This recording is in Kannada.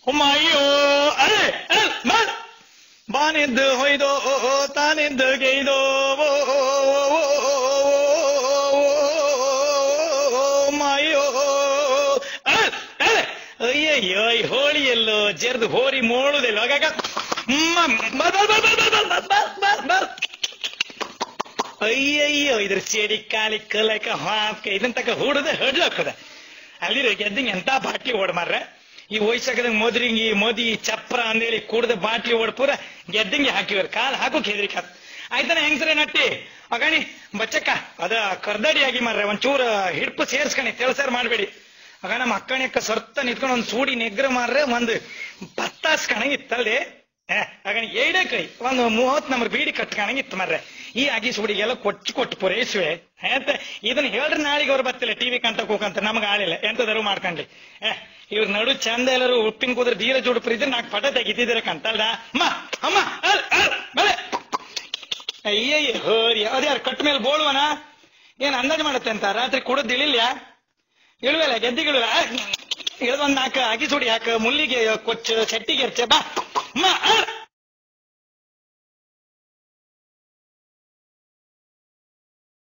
ಅಮ್ಮ ಅಯ್ಯೋ ಅರೆ ಅರೆ, ಮಾಡ್. ಬಾನಿದ್ದು ಹೊಯ್ದೋ ತಾನಿದ್ದು ಗೈದೋ ಅಯ್ಯೋ ಅರೆ, ಅರೆ. ಅಯ್ಯಯ್ಯೋ ಈ ಹೋಳಿಯಲ್ಲೋ ಜರ್ದು ಹೋರಿ ಮೋಳುದಿಲ್ಲ ಹಾಗಾಗ ಅಯ್ಯಯ್ಯೋ ಇದ್ರ ಸೇಡಿ ಕಾಲಿ ಕಲಕ ಹಾಕ ಇದನ್ ತಕ ಹುಡದ ಹಡ್ಲಕ್ಕದ ಅಲ್ಲಿರ ಗೆದ್ದಂಗ ಎಂತ ಬಾಟ್ಲಿ ಓಡ್ ಮಾರ್ರೆ ಈ ವಯಸ್ಸಾಗದಂಗ ಮೋದ್ರಿಂಗಿ ಮೋದಿ ಚಪ್ರ ಅಂದೇಳಿ ಕುಡ್ದ ಬಾಟ್ಲಿ ಓಡ್ ಪೂರ ಗೆದ್ದಂಗೆ ಹಾಕಿವ್ರ ಕಾಲ್ ಹಾಕೋಕ್ ಹೆದ್ರಿಕ ಆಯ್ತಾನ ಹೆಂಗ್ಸರೆ ನಟ್ಟಿ ಅಗಣಿ ಬಚ್ಚಕ್ಕ ಅದ ಕರ್ದಡಿ ಆಗಿ ಮಾರ್ರೆ ಒಂಚೂರ ಹಿಡ್ಪು ಸೇರ್ಸ್ಕಣಿ ತೆಳಸಾರ್ ಮಾಡ್ಬೇಡಿ ಆಗ ನಮ್ಮ ಅಕ್ಕಣಿಯಕ್ಕ ಸರ್ತ ನಿಂತ್ಕೊಂಡು ಒಂದ್ ಸೂಡಿ ನೆಗ್ರ ಮಾರ್ರೆ ಒಂದ್ ಪತ್ತಾಸ್ಕಣಂಗ್ ಇತ್ತಲ್ದೆ ಆಗ ಏಡೆ ಕೈ ಒಂದು ಮೂವತ್ ನಂಬರ್ ಬೀಡಿ ಕಟ್ಕಣಂಗ್ ಇತ್ತು ಮಾರ್ರೆ ಈ ಅಗಿ ಸೂಡಿಗೆಲ್ಲ ಕೊಚ್ಚು ಕೊಟ್ಟು ಪೂರೈಸುವೆ ಅಂತ ಇದನ್ನ ಹೇಳ್ರಿ ನಾಳೆಗೆ ಅವ್ರು ಬರ್ತಿಲ್ಲ ಟಿವಿ ಕಂತ ಕೂಕಂತ ನಮ್ಗೆ ಆಳಿಲ್ಲ ಎಂತದಾರು ಮಾಡ್ಕೊಂಡ್ಲಿ ಏ ಇವ್ರ ನಡು ಚಂದ ಎಲ್ಲರೂ ಉಪ್ಪಿನ ಕೂದ್ರೆ ಧೀರ ಜೋಡುಪ್ರ ಇದ್ರೆ ನಾಲ್ಕು ಪಟ ತೆಗಿತಿದ್ದೀರ ಕಂತಲ್ದ ಅಮ್ಮ ಅಮ್ಮ ಅಲ್, ಅಲ್, ಬಲೆ ಅಯ್ಯಯ್ಯ ಹೋರಿ ಅದ್ಯಾರು ಕಟ್ ಮೇಲೆ ಬೋಳುವನ ಏನ್ ಅಂದಾಜು ಮಾಡುತ್ತೆ ಅಂತ ರಾತ್ರಿ ಕುಡಿದ್ ಇಳಿಲ್ಯಾ ಇಳುವಲ್ಲ ಗೆದ್ದಿಗಿಳುವ ಇಳ್ದೊಂದ್ ನಾಲ್ಕು ಅಗಿ ಸುಡಿ ಹಾಕ ಮುಲ್ಲಿಗೆ ಕೊಚ್ಚ ಸೆಟ್ಟಿಗೆ ಎರ್ಚ ಬಾ ಅಮ್ಮ, ಅಲ್,